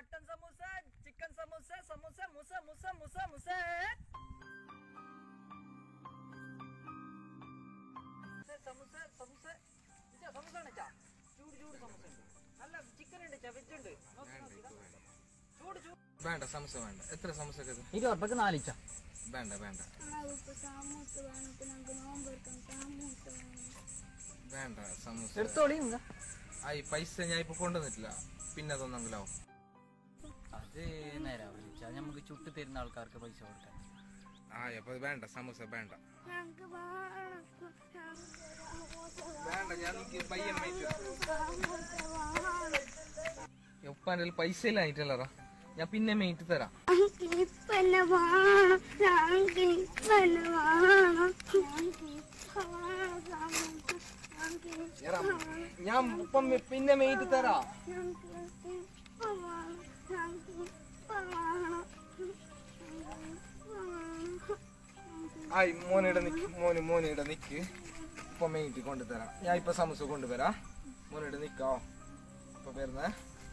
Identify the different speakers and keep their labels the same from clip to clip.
Speaker 1: Mutton samosa chicken samosa samosa മുസ മുസ മുസ മുസ സമൂസ സമൂസ ഇച്ചാ, സമൂസ ആണ് ഇച്ചാ. ചൂട് ചൂട് സമൂസ ഉണ്ട് നല്ല ചിക്കൻ ഉണ്ട് ഇച്ചാ, വെജ് ഉണ്ട് നോക്ക്, നോക്ക്, ഇതാ. ചൂട് ചൂട്
Speaker 2: വേണ്ട സമൂസ വേണ്ട എത്ര സമൂസ
Speaker 1: ഇരുപത് ഉറുപ്പക്ക് നാലിച്ച
Speaker 2: വേണ്ട വേണ്ട
Speaker 3: സമൂസ വേണം പിന്നെ നമുക്ക് നോമ്പ് എടുക്കാം സമൂസ വേണം
Speaker 2: വേണ്ട സമൂസ
Speaker 1: എടുത്തോളി
Speaker 2: ആ ഈ പൈസ ഞാൻ ഇപ്പൊ കൊണ്ടുവന്നിട്ടില്ല പിന്നെ അതൊന്നെങ്കിലാവും
Speaker 1: അത് നേരാവില്ല ഇച്ചാ. നമുക്ക് ചുട്ട് തരുന്ന ആൾക്കാർക്ക് പൈസ കൊടുക്കാൻ
Speaker 2: ആ അപ്പൊ വേണ്ട സമൂസ വേണ്ട
Speaker 3: ഞങ്ങൾക്ക് വേണം ഞങ്ങൾക്ക് സമൂസ
Speaker 2: വേണ്ട ഞാൻ എനിക്ക് പയ്യൻ മേടിച്ചു
Speaker 3: സമൂസ വേണം
Speaker 2: ഉപ്പാൻ്റെ പൈസ ഇല്ലായിട്ടല്ലറാ ഞാൻ പിന്നെ മേടിച്ച് തരാം
Speaker 3: ഞങ്ങൾക്ക് ഇപ്പന്നെ വേണം ഞങ്ങൾക്ക് ഇപ്പന്നെ വേണം ഞങ്ങൾക്ക് ഇപ്പൊ വേണം സമൂസ ഞങ്ങൾക്ക്
Speaker 2: എടാ, ഞാൻ ഇപ്പം പിന്നെ മേടിച്ച് തരാം
Speaker 3: ഞങ്ങൾക്ക് ഇപ്പൊ വേണം ഞങ്ങൾക്ക് ഇപ്പൊ വേണം
Speaker 2: ആയി മോനിടെ നിക്ക് മോന് മോനിടെ നിക്ക് ഇപ്പൊ മേടിച്ച് കൊണ്ടുതരാം ഞാൻ ഇപ്പൊ സമൂസ കൊണ്ടുവരാം മോനിടെ നിക്കോ ഇപ്പൊ വരുന്നേ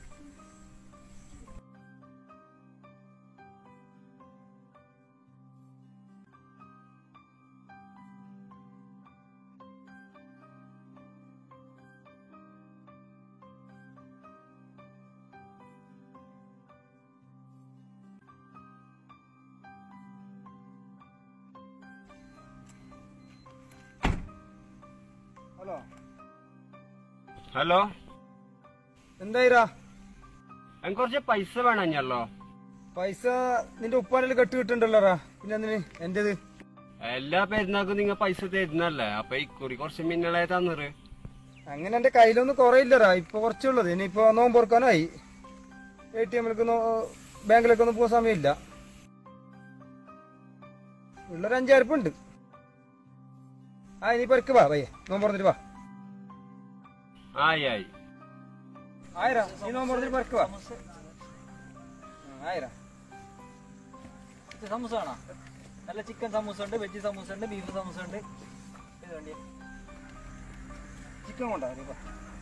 Speaker 2: ഹലോ
Speaker 4: ഹലോ
Speaker 2: എന്തായിരാ
Speaker 4: എനിക്ക് കുറച്ച് പൈസ വേണഞ്ഞല്ലോ
Speaker 2: പൈസ നിന്റെ ഉപ്പാനിൽ കെട്ട് കിട്ടുണ്ടല്ലോറാ പിന്നെ എന്തിന് എന്റേത്
Speaker 4: എല്ലാ പെരുന്നാൾക്കും നിങ്ങൾ പൈസ തരുന്നല്ലേ അപ്പൊ ഇക്കുറി കുറച്ച് മിന്നളെ തന്നറ്
Speaker 2: അങ്ങനെ എന്റെ കയ്യിലൊന്നും കുറയില്ലറാ ഇപ്പൊ കുറച്ചുള്ളത് ഇനിയിപ്പോ നോമ്പ് ഓർക്കാനായി എ ടി എമ്മിലേക്ക് ബാങ്കിലേക്കൊന്നും പോകാൻ സമയമില്ല ഉള്ളൊരു അഞ്ചായിരപ്പുണ്ട് ആ ഇനി പെരക്ക് വാ പയ്യെ നോമ്പ് പറഞ്ഞിട്ട് വാ
Speaker 4: ആയി ആയി
Speaker 2: ആയിരം നീ നോമ്പ് പറഞ്ഞിട്ട് പെരക്ക് വാ ആ, ആയിരം
Speaker 1: ഇത് സമൂസ വേണോ നല്ല ചിക്കൻ സമൂസ ഉണ്ട് വെജ് സമൂസ ഉണ്ട് ബീഫ് സമൂസ ഉണ്ട് ഇത് വേണ്ടി
Speaker 2: ചിക്കൻ കൊണ്ടാ നീ വാ.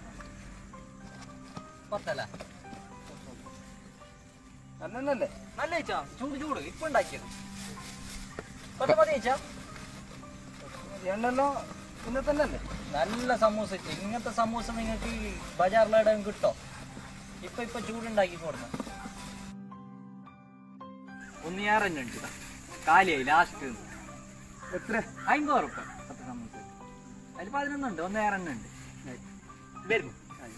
Speaker 1: പത്തല്ല
Speaker 2: നല്ലതല്ലേ
Speaker 1: നല്ല ചേച്ചാ ചൂട് ചൂട് ഇപ്പൊ ഉണ്ടാക്കിയത് പത്ത് മതി ചേച്ചാ
Speaker 2: എണ്ണല്ലോ ഇന്നെ തന്നെ അല്ലേ
Speaker 1: നല്ല സമൂസ ചേച്ചി. ഇങ്ങനത്തെ സമൂസ നിങ്ങൾക്ക് ബജാറിലെവിടെയും കിട്ടോ ഇപ്പൊ ഇപ്പൊ ചൂടുണ്ടാക്കി കൊടുക്കണം ഒന്ന് ഞാൻ തന്നെ ഉണ്ട് കാലിയായി ലാസ്റ്റ്
Speaker 2: എത്ര
Speaker 1: അമ്പത് ഉറപ്പ് പത്ത് സമൂസ അതിൽ പതിനൊന്നുണ്ട് ഒന്ന് ഏറെ ഉണ്ട് വരും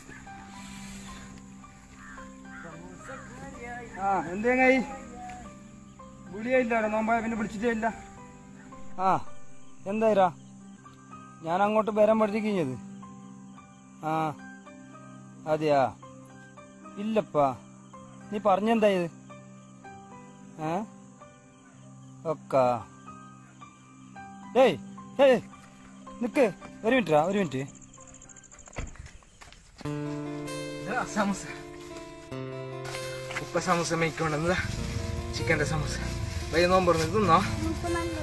Speaker 2: ആ എന്തേങ്ങായി വിളിയായില്ല നോമ്പായ പിന്നെ വിളിച്ചിട്ടേ ഇല്ല ആ എന്തായിരാ ഞാൻ അങ്ങോട്ട് വരാൻ പഠിച്ചു കഴിഞ്ഞത് ആ അതെയാ ഇല്ലപ്പാ നീ പറഞ്ഞെന്തായത് ഏ ഒക്കെ ഏയ് ഏയ് നിക്ക് ഒരു മിനിറ്റാ ഒരു മിനിറ്റ് സമൂസ ഉപ്പ സമൂസ മേക്കൊണ്ടെന്നതാ ചിക്കൻ്റെ സമൂസ വൈകി നോമ്പ് പറഞ്ഞു തിന്നോ
Speaker 3: നമുക്ക് നല്ല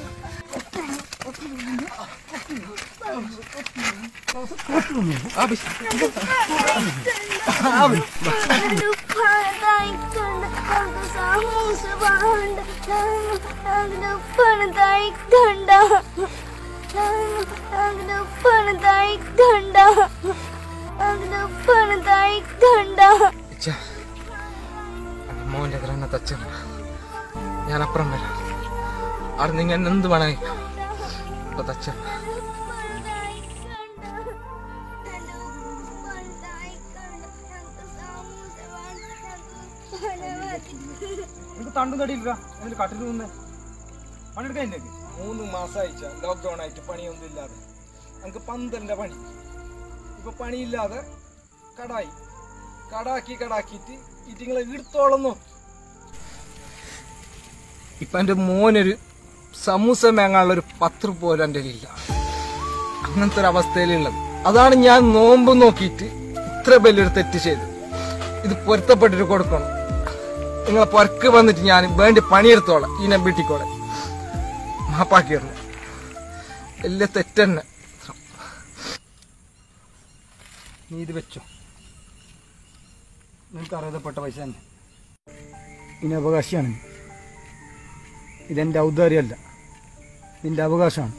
Speaker 3: ഉപ്പാണ് സമൂസ വേണ്ട അതിന്റെ ഉപ്പാണ് തയ്ക്കണ്ട അതിന്റെ ഉപ്പാണ് തയ്ക്കണ്ട അതിന്റെ ഉപ്പാണ് തയ്ക്കണ്ട
Speaker 2: ഇച്ച മോൻ്റെ അത്ര എന്നെ തച്ച ഞാൻ അപ്പുറം വരാം അവിടെ നിങ്ങൾ എന്നെ എന്ത് വേണേ ഇപ്പൊ തച്ച എനിക്ക് തണ്ടും തടിയില്ല അതിൽ കട്ടിൽ നിന്ന് പണിയെടുക്കാൻ മൂന്ന് മാസമായിച്ച ലോക്ക്ഡൌൺ ആയിട്ട് പണിയൊന്നും ഇല്ലാതെ നമുക്ക് പന്തലിന്റെ പണി ഇപ്പൊ പണിയില്ലാതെ കടായി കടാക്കി കടാക്കിയിട്ട് ഇറ്റിങ്ങളെ എടുത്തോളം നോക്കി ഇപ്പൊ എന്റെ മോനൊരു സമൂസ മേങ്ങാനുള്ള ഒരു പത്ത് പോലും എന്റെ ഇല്ല അങ്ങനത്തെ ഒരു അവസ്ഥയിലുള്ളത് അതാണ് ഞാൻ നോമ്പ് നോക്കിയിട്ട് ഇത്ര വലിയൊരു തെറ്റ് ചെയ്ത് ഇത് പൊരുത്തപ്പെട്ടിട്ട് കൊടുക്കണം നിങ്ങളെ പുറക്ക് വന്നിട്ട് ഞാൻ വേണ്ടി പണിയെടുത്തോളാം ഈ നമ്പിട്ടിക്കോളെ മാപ്പാക്കിയിരുന്നു വലിയ തെറ്റന്നെ നീ ഇത് വെച്ചോ നിനക്ക് അർഹതപ്പെട്ട പൈസ തന്നെ
Speaker 5: ഇതിന് അവകാശിയാണ് നീ. ഇതെന്റെ ഔദാര്യമല്ല നിന്റെ അവകാശമാണ്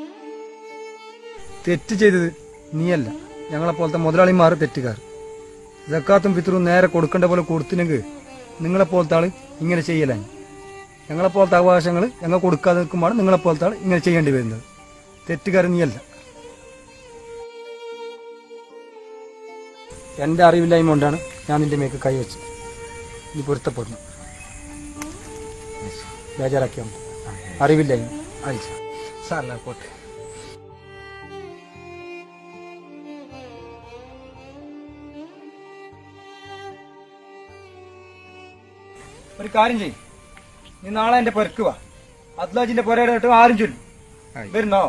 Speaker 5: തെറ്റ് ചെയ്തത് നീയല്ല ഞങ്ങളെപ്പോലത്തെ മുതലാളിമാർ തെറ്റുകാർ ജക്കാത്തും ഫിത്തറും നേരെ കൊടുക്കേണ്ട പോലെ കൊടുത്തിനെങ്കിൽ നിങ്ങളെപ്പോലത്തെ ആള് ഇങ്ങനെ ചെയ്യലാണ് ഞങ്ങളെപ്പോലത്തെ അവകാശങ്ങൾ ഞങ്ങൾ കൊടുക്കാതെ നിൽക്കുമ്പോൾ നിങ്ങളെപ്പോലത്തെ ആൾ ഇങ്ങനെ ചെയ്യേണ്ടി വരുന്നത് തെറ്റുകാരൻ നീയല്ല എൻ്റെ അറിവില്ലായ്മ കൊണ്ടാണ് ഞാൻ നിന്റെ മേക്ക് കൈവച്ചത് നീ പൊരുത്തപ്പെടണം ബേജാറാക്കിയാൽ മതി അറിവില്ലായ്മ അയച്ചു
Speaker 2: സാറല്ല പോട്ടെ
Speaker 5: ഒരു കാര്യം ചെയ്യും നീ നാളെ എന്റെ പൊരക്ക് വാ അദ്ലാജിന്റെ പൊരയുടെ ആരും ചൊല്ലും വരുന്നോ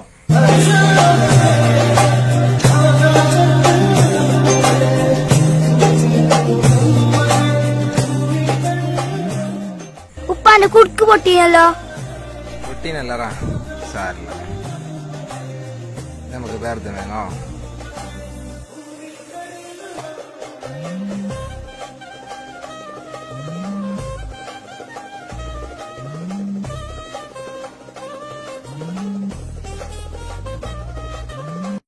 Speaker 3: ഉപ്പാന്റെ കുടുക്ക് പൊട്ടിയല്ലോ
Speaker 2: കുട്ടീനല്ലറാ സാറില്ല നമുക്ക് വെറുതെ വേണോ